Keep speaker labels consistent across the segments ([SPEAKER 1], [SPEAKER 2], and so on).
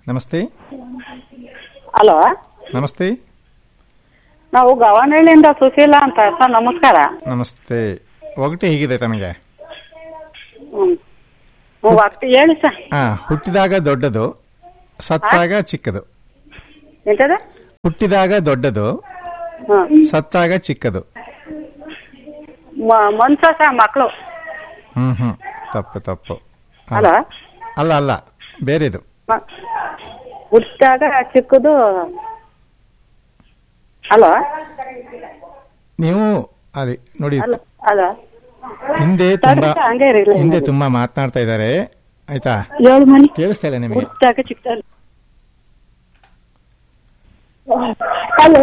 [SPEAKER 1] ನಮಸ್ತೆ
[SPEAKER 2] ಹಲೋ
[SPEAKER 1] ನಮಸ್ತೆ
[SPEAKER 2] ನಾವು ಗವನಹಳ್ಳಿಯಿಂದ ಸುಶೀಲಾ ಅಂತ ಸರ್ ನಮಸ್ಕಾರ
[SPEAKER 1] ನಮಸ್ತೆ ಒಗಟು ಹೇಗಿದೆ ತಮಗೆ
[SPEAKER 2] ಹ್ಮ್ ಒಟ್ಟು ಹೇಳಿ ಸರ್
[SPEAKER 1] ಹಾ ಹುಟ್ಟಿದಾಗ ದೊಡ್ಡದು ಸತ್ತಾಗ ಚಿಕ್ಕದು
[SPEAKER 2] ಎಂತದ
[SPEAKER 1] ಹುಟ್ಟಿದಾಗ ದೊಡ್ಡದು
[SPEAKER 2] ಹ್ಮ್
[SPEAKER 1] ಸತ್ತಾಗ ಚಿಕ್ಕದು
[SPEAKER 2] ಮ- ಮನ್ಸ ಸರ್ ಮಕ್ಕಳು
[SPEAKER 1] ಹ್ಮ್ ಹ್ಮ್ ತಪ್ಪು ತಪ್ಪು ಹಾ.
[SPEAKER 2] ಹಲೋ
[SPEAKER 1] ಅಲ್ಲ ಅಲ್ಲ ಬೇರೆದು
[SPEAKER 2] ಹುಟ್ಟಾಗ ಚಿಕ್ಕದು ಹಲೋ
[SPEAKER 1] ನೀವು ಅದೇ ನೋಡಿ
[SPEAKER 2] ಹಲೋ ಹಲೋ
[SPEAKER 1] ಹಿಂದೆ
[SPEAKER 2] ಸರಿ
[SPEAKER 1] ತುಂಬಾ
[SPEAKER 2] ಸರ್, ಹಂಗೆ ಇರಿ, ಇಲ್ಲ,
[SPEAKER 1] ಹಿಂದೆ
[SPEAKER 2] ಇಲ್ಲ.
[SPEAKER 1] ತುಂಬಾ ಮಾತನಾಡ್ತಾ ಇದ್ದಾರೆ ಆಯ್ತಾ
[SPEAKER 2] ಏಳು ಮನಿ
[SPEAKER 1] ಕೇಳಿಸ್ತಾ ಇಲ್ಲ ನಿಮಗೆ
[SPEAKER 2] ಹುಟ್ಟಾಗ ಚಿಕ್ಕದ
[SPEAKER 3] ಹಲೋ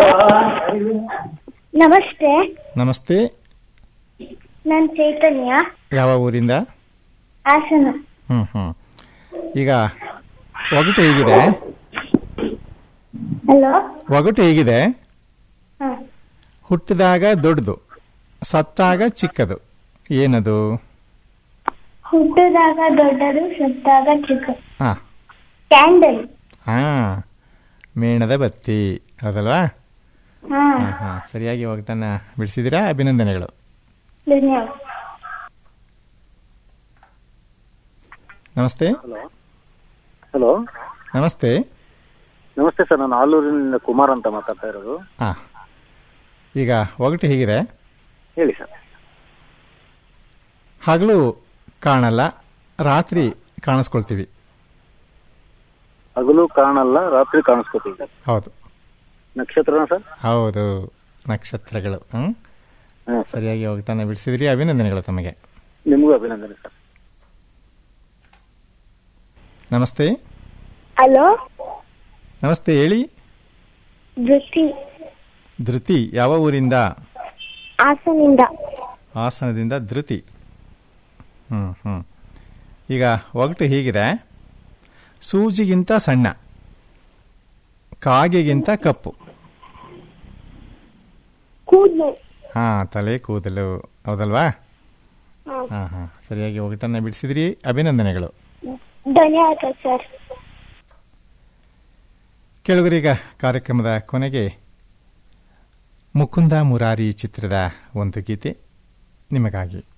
[SPEAKER 3] ನಮಸ್ತೆ
[SPEAKER 1] ನಮಸ್ತೆ
[SPEAKER 3] ನಾನು ಚೈತನ್ಯ
[SPEAKER 1] ಯಾವ ಊರಿಂದ
[SPEAKER 3] ಹಾಸನ
[SPEAKER 1] ಹ್ಮ್ ಹ್ಮ್ ಈಗ ಒಗಟು ಹೇಗಿದೆ
[SPEAKER 3] ಹಲೋ
[SPEAKER 1] ಒಗಟು ಹೇಗಿದೆ
[SPEAKER 3] ಹ.
[SPEAKER 1] ಹುಟ್ಟಿದಾಗ ದೊಡ್ಡದು ಸತ್ತಾಗ ಚಿಕ್ಕದು ಏನದು
[SPEAKER 3] ಹುಟ್ಟಿದಾಗ ದೊಡ್ಡದು ಸತ್ತಾಗ ಚಿಕ್ಕ
[SPEAKER 1] ಹಾ
[SPEAKER 3] ಕ್ಯಾಂಡಲ್
[SPEAKER 1] ಹಾ ಮೇಣದ ಬತ್ತಿ ಹೌದಲ್ವಾ
[SPEAKER 3] ಹಾ
[SPEAKER 1] ಹಾ ಹಾ ಸರಿಯಾಗಿ ಒಗಟನ್ನ ಬಿಡಿಸಿದಿರಾ ಅಭಿನಂದನೆಗಳು
[SPEAKER 3] ಧನ್ಯವಾದ
[SPEAKER 1] ನಮಸ್ತೆ
[SPEAKER 4] ಹಲೋ
[SPEAKER 1] ನಮಸ್ತೆ
[SPEAKER 4] ನಮಸ್ತೆ ಸರ್ ನಾನು ಆಲೂರಿನಿಂದ ಕುಮಾರ್ ಅಂತ ಮಾತಾಡ್ತಾ ಇರೋದು
[SPEAKER 1] ಹಾ ಈಗ ಒಗಟು ಹೇಗಿದೆ
[SPEAKER 4] ಹೇಳಿ ಸರ್
[SPEAKER 1] ಹಗಲು ಕಾಣಲ್ಲ ರಾತ್ರಿ ಕಾಣಿಸ್ಕೊಳ್ತೀವಿ
[SPEAKER 4] ಹಗಲು ಕಾಣಲ್ಲ ರಾತ್ರಿ ಕಾಣಿಸ್ಕೋತೀವಿ
[SPEAKER 1] ಹೌದು
[SPEAKER 4] ನಕ್ಷತ್ರನ ಸರ್
[SPEAKER 1] ಹೌದು ನಕ್ಷತ್ರಗಳು ಹ್ಮ್
[SPEAKER 4] ಹ್ಮ್.
[SPEAKER 1] ಸರಿಯಾಗಿ ಒಗಟನ್ನ ಬಿಡಿಸಿದ್ರಿ ಅಭಿನಂದನೆಗಳು ತಮಗೆ
[SPEAKER 4] ನಿಮಗೂ ಅಭಿನಂದನೆ ಸರ್
[SPEAKER 1] ನಮಸ್ತೆ
[SPEAKER 3] ಹಲೋ
[SPEAKER 1] ನಮಸ್ತೆ ಹೇಳಿ
[SPEAKER 3] ಧೃತಿ
[SPEAKER 1] ಧೃತಿ ಯಾವ ಊರಿಂದ
[SPEAKER 3] ಹಾಸನಿಂದ
[SPEAKER 1] ಹಾಸನದಿಂದ ಧೃತಿ ಹ್ಮ್ ಹ್ಮ್ ಈಗ ಒಗಟು ಹೀಗಿದೆ ಸೂಜಿಗಿಂತ ಸಣ್ಣ ಕಾಗೆಗಿಂತ ಕಪ್ಪು
[SPEAKER 3] ಕೂದ್ಲು
[SPEAKER 1] ಹಾ ತಲೆ ಕೂದಲು ಹೌದಲ್ವಾ
[SPEAKER 3] ಹಾ.
[SPEAKER 1] ಹಾ ಹಾ ಸರಿಯಾಗಿ ಒಗಟನ್ನ ಬಿಡಿಸಿದ್ರಿ ಅಭಿನಂದನೆಗಳು
[SPEAKER 3] ಧನ್ಯವಾದ ಸರ್
[SPEAKER 1] ಕೇಳುಗರೀಗ ಕಾರ್ಯಕ್ರಮದ ಕೊನೆಗೆ ಮುಕುಂದ ಮುರಾರಿ ಚಿತ್ರದ ಒಂದು ಗೀತೆ ನಿಮಗಾಗಿ